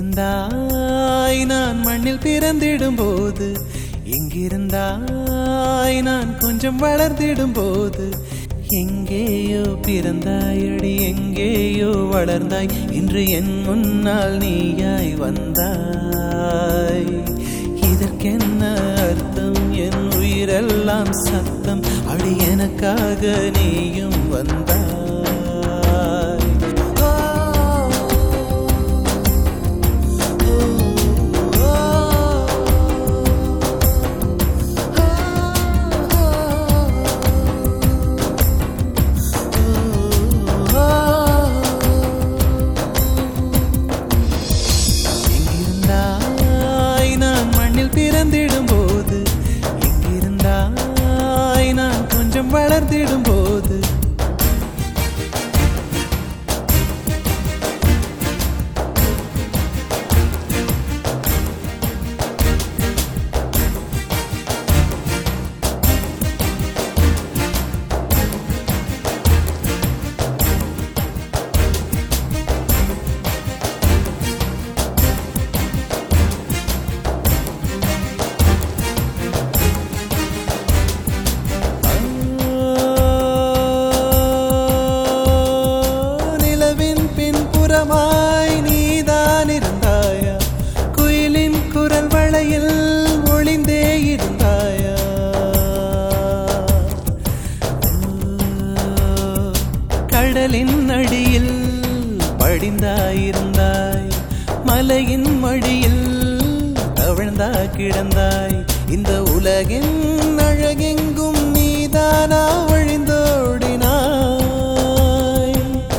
எங்கிருந்தாய் நான் மண்ணில் பிறந்திடும் போது எங்கிருந்தாய் நான் கொஞ்சம் வளர்ந்திடும் போது எங்கேயோ பிறந்தாயடி எங்கேயோ வளர்ந்தாய் இன்று என் முன்னால் நீயாய் வந்தாய் இதற்கென்ன அர்த்தம் என் உயிரெல்லாம் சத்தம் அடி எனக்காக நீயும் வந்தாய் எங்கிருந்தாய் நான் மண்ணில் பிறந்திடும் போது எங்கிருந்தாய் நான் கொஞ்சம் வளர்ந்திடும் போது நிலவின் பின்புறமாய் நீதான் இருந்தாயா குயிலின் குரல் வளையில் ஒளிந்தே இருந்தாயா கடலின் அடியில் படிந்தாயிருந்தாய் மலையின் மடியில் தவழ்ந்தா கிடந்தாய் இந்த உலகின் அழகெங்கும் நீதானா வழிந்தோடினாய்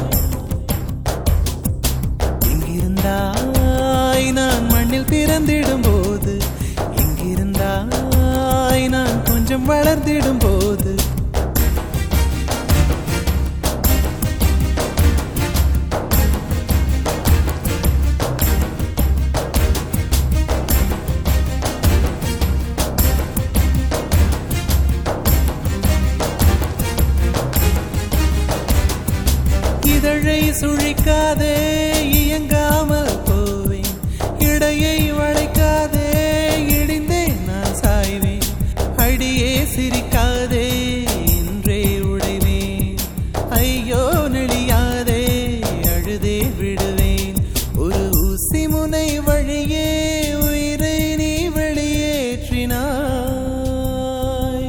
எங்கிருந்தாய் நான் மண்ணில் பிறந்திடும் போது எங்கிருந்தாய் நான் கொஞ்சம் வளர்ந்திடும் போது இதழை சுழிக்காதே இயங்காமல் போவேன் இடையை வளைக்காதே இடிந்தே நான் சாய்வேன் அடியே சிரிக்காதே இன்றே உடைவேன் ஐயோ நெளியாதே அழுதே விடுவேன் ஒரு ஊசி முனை வழியே உயிரை நீ வெளியேற்றினாய்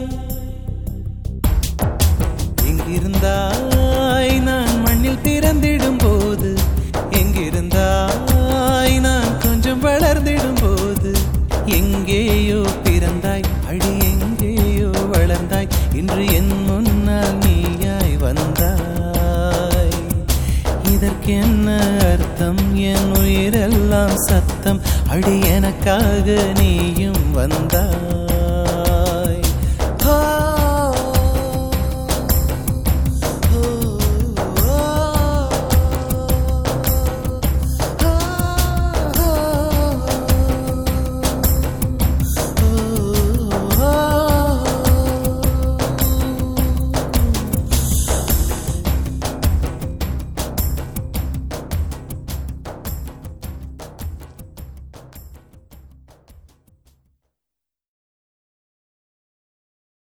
எங்கிருந்தாய் நான் மண்ணில் பிறந்திடும் போது எங்கிருந்தாய் நான் கொஞ்சம் வளர்ந்திடும் போது எங்கேயோ பிறந்தாய் அடி எங்கேயோ வளர்ந்தாய் இன்று என் முன்னால் நீயாய் வந்தாய் இதற்கென்ன அர்த்தம் என் உயிரெல்லாம் சத்தம் அடி எனக்காக நீயும் வந்தாய்